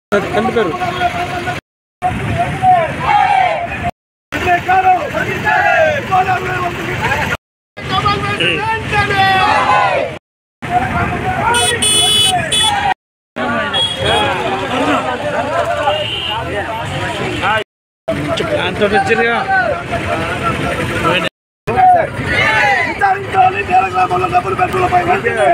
తండ్రి పేరు అంత వచ్చారుగా విచారించాలి తెలంగాణలో డబ్బులు పెట్టులపై వెంటనే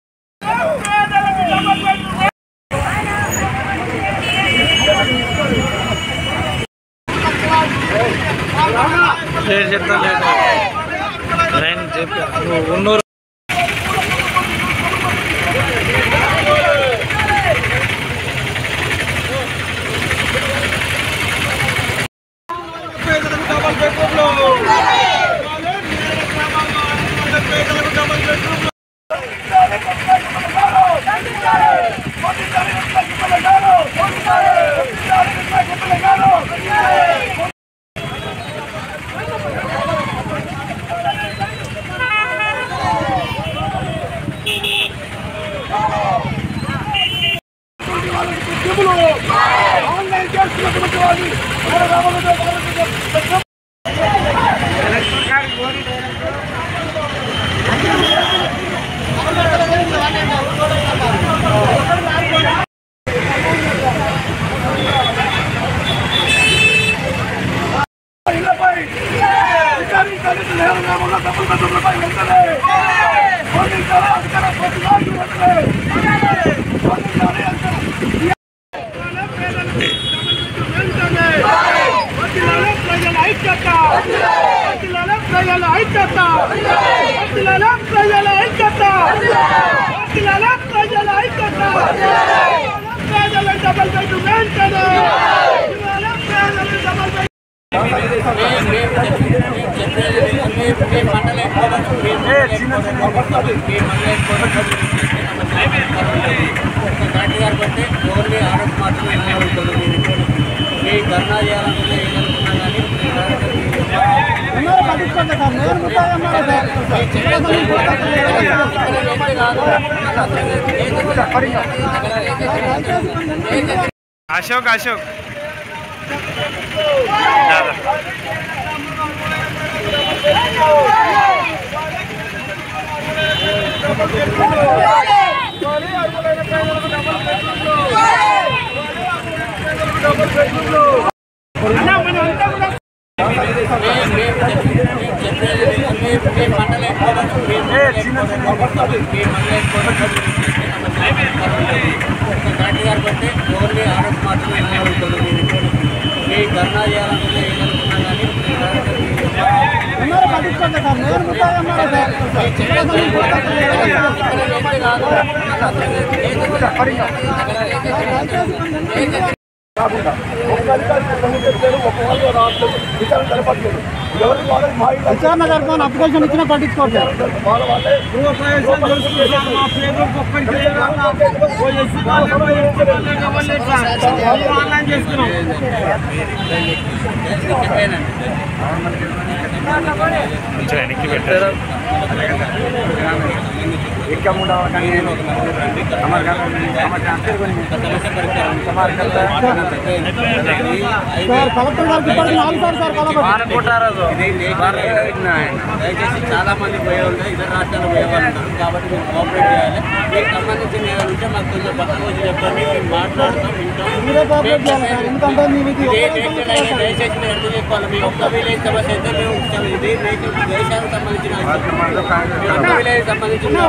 లేదు చెప్తా లేదు లైన్ చెప్పా నువ్వు ఉన్నూరు డబ్బులు ఆన్లైన్ చేస్తున్నటువంటి వాళ్ళు మన రామగుండ భారతదేశం ఇళ్లపై విచారించాలి తెలంగాణలో డబ్బులు పెట్టులపై వెంటనే స్పందించాలి అధికార ప్రతినిధులు వెంటనే స్పందించాలి అధికార ప్రజల ఐక్యత ప్రజల ఐక్యత ప్రజల ఐక్యత ప్రజల ఐక్యత ప్రజల డబల్ బెడ్ వెంటనే ప్రజల డబల్ బెడ్ అశోక్ అశోక్ దాదా కాకుండా ఒక అధికారి స్పందించట్లేదు ఒక వాళ్ళు రావట్లేదు విచారణ జరపట్లేదు ఎవరికి వాళ్ళకి మా ఇల్లు విచారణ జరపని అప్లికేషన్ ఇచ్చినా పట్టించుకోవట్లేదు వాళ్ళ వాళ్ళే కొంచెం వెనక్కి పెట్టారు సార్ కలెక్టర్ గారికి ఇప్పటికి నాలుగు సార్లు సార్ కలపండి దయచేసి చాలా మంది పోయే ఉంటారు ఇతర రాష్ట్రాలు పోయే వాళ్ళు ఉంటారు కాబట్టి మీరు కోఆపరేట్ చేయాలి మీకు సంబంధించిన ఏమైనా ఉంటే మాకు కొంచెం పక్కన వచ్చి చెప్పండి మేము మాట్లాడతాం వింటాం మీరే కోఆపరేట్ చేయాలి సార్ ఎందుకంటే మేము ఇది ఇదే ఒక్క నేషనల్ అయితే దయచేసి మీరు అర్థం చేసుకోవాలి మీ ఒక్క విలేజ్ సమస్య అయితే మేము ఉంటాం. ఇది నేషనల్ దేశానికి సంబంధించిన మీ ఒక్క విలేజ్ సంబంధించిన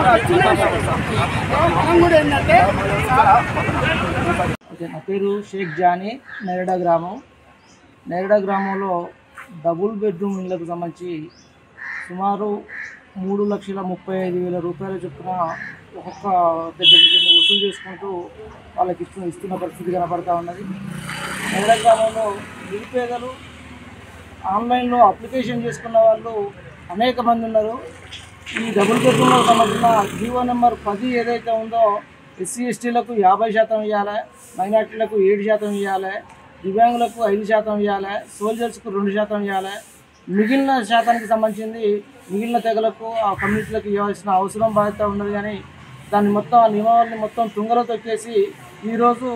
ఓకే నా పేరు షేక్ జానీ నేరడా గ్రామం నేరడా గ్రామంలో డబుల్ బెడ్రూమ్ ఇళ్లకు సంబంధించి సుమారు మూడు లక్షల ముప్పై ఐదు వేల రూపాయల చొప్పున ఒక్కొక్క దగ్గర నుంచి వసూలు చేసుకుంటూ వాళ్ళకి ఇస్తు ఇస్తున్న పరిస్థితి కనపడతా ఉన్నది నేరడా గ్రామంలో నిరుపేదలు ఆన్లైన్లో అప్లికేషన్ చేసుకున్న వాళ్ళు అనేక మంది ఉన్నారు ఈ డబుల్ బెడ్రూమ్లకు సంబంధించిన జీవో నెంబర్ పది ఏదైతే ఉందో ఎస్సీ ఎస్టీలకు యాభై శాతం ఇవ్వాలి మైనార్టీలకు ఏడు శాతం ఇవ్వాలి దివ్యాంగులకు ఐదు శాతం ఇవ్వాలి సోల్జర్స్కు రెండు శాతం ఇవ్వాలి మిగిలిన శాతానికి సంబంధించింది మిగిలిన తెగలకు ఆ కమ్యూనిటీలకు ఇవ్వాల్సిన అవసరం బాధ్యత ఉన్నది కానీ దాన్ని మొత్తం ఆ నియమావళిని మొత్తం తుంగలో తొక్కేసి ఈరోజు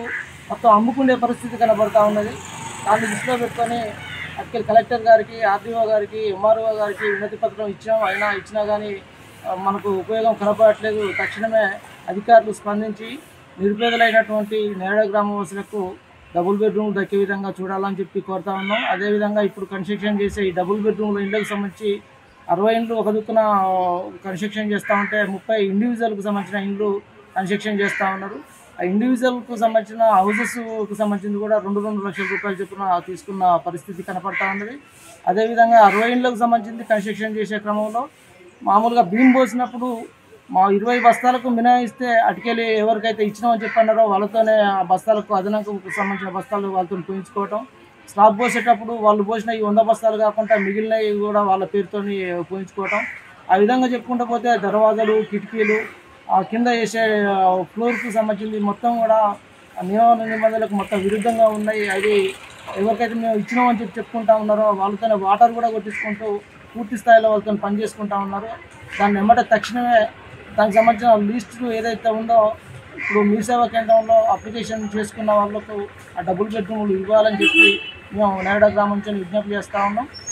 మొత్తం అమ్ముకునే పరిస్థితి కనబడతా ఉన్నది దాన్ని దృష్టిలో పెట్టుకొని అక్కడ కలెక్టర్ గారికి ఆర్డీఓ గారికి ఎంఆర్ఓ గారికి వినతి పత్రం ఇచ్చాం అయినా ఇచ్చినా కానీ ఆ, మనకు ఉపయోగం కనపడట్లేదు తక్షణమే అధికారులు స్పందించి నిరుపేదలైనటువంటి నేరడ గ్రామవాసులకు డబుల్ బెడ్రూమ్ దక్కే విధంగా చూడాలని చెప్పి కోరుతా ఉన్నాం అదేవిధంగా ఇప్పుడు కన్స్ట్రక్షన్ చేసే ఈ డబుల్ బెడ్రూమ్ల ఇళ్ళకి సంబంధించి అరవై ఇండ్లు ఒక దిక్కున కన్స్ట్రక్షన్ చేస్తూ ఉంటే ముప్పై ఇండివిజువల్కి సంబంధించిన ఇండ్లు కన్స్ట్రక్షన్ చేస్తూ ఉన్నారు ఆ ఇండివిజువల్కు సంబంధించిన హౌసెస్కు సంబంధించింది కూడా రెండు రెండు లక్షల రూపాయలు చొప్పున తీసుకున్న పరిస్థితి కనపడతా ఉన్నది అదేవిధంగా అరవై ఇండ్లకు సంబంధించి కన్స్ట్రక్షన్ చేసే క్రమంలో మామూలుగా బీమ్ పోసినప్పుడు మా ఇరవై బస్తాలకు మినహాయిస్తే అటుకెళ్ళి ఎవరికైతే ఇచ్చినామని చెప్పన్నారో వాళ్ళతోనే ఆ బస్తాలకు అదనంకు సంబంధించిన బస్తాలు వాళ్ళతో పోయించుకోవటం స్లాబ్ పోసేటప్పుడు వాళ్ళు పోసిన ఈ వంద బస్తాలు కాకుండా మిగిలినవి కూడా వాళ్ళ పేరుతోని పోయించుకోవటం ఆ విధంగా చెప్పుకుంటూ పోతే దర్వాజాలు కిటికీలు ఆ కింద వేసే ఆ, ఫ్లోర్కి సంబంధించింది మొత్తం కూడా ఆ నియమ నిబంధనలకు మొత్తం విరుద్ధంగా ఉన్నాయి అది ఎవరికైతే మేము ఇచ్చినామని చెప్పి చెప్పుకుంటా ఉన్నారో వాళ్ళతోనే వాటర్ కూడా కొట్టించుకుంటూ పూర్తి స్థాయిలో వాళ్ళతో పని చేసుకుంటా ఉన్నారు దాన్ని వెంబడే తక్షణమే దానికి సంబంధించిన లిస్ట్ ఏదైతే ఉందో ఇప్పుడు మీ సేవా కేంద్రంలో అప్లికేషన్ చేసుకున్న వాళ్ళకు ఆ డబుల్ బెడ్రూమ్లు ఇవ్వాలని చెప్పి మేము నేరడ గ్రామం నుంచి విజ్ఞప్తి చేస్తూ ఉన్నాం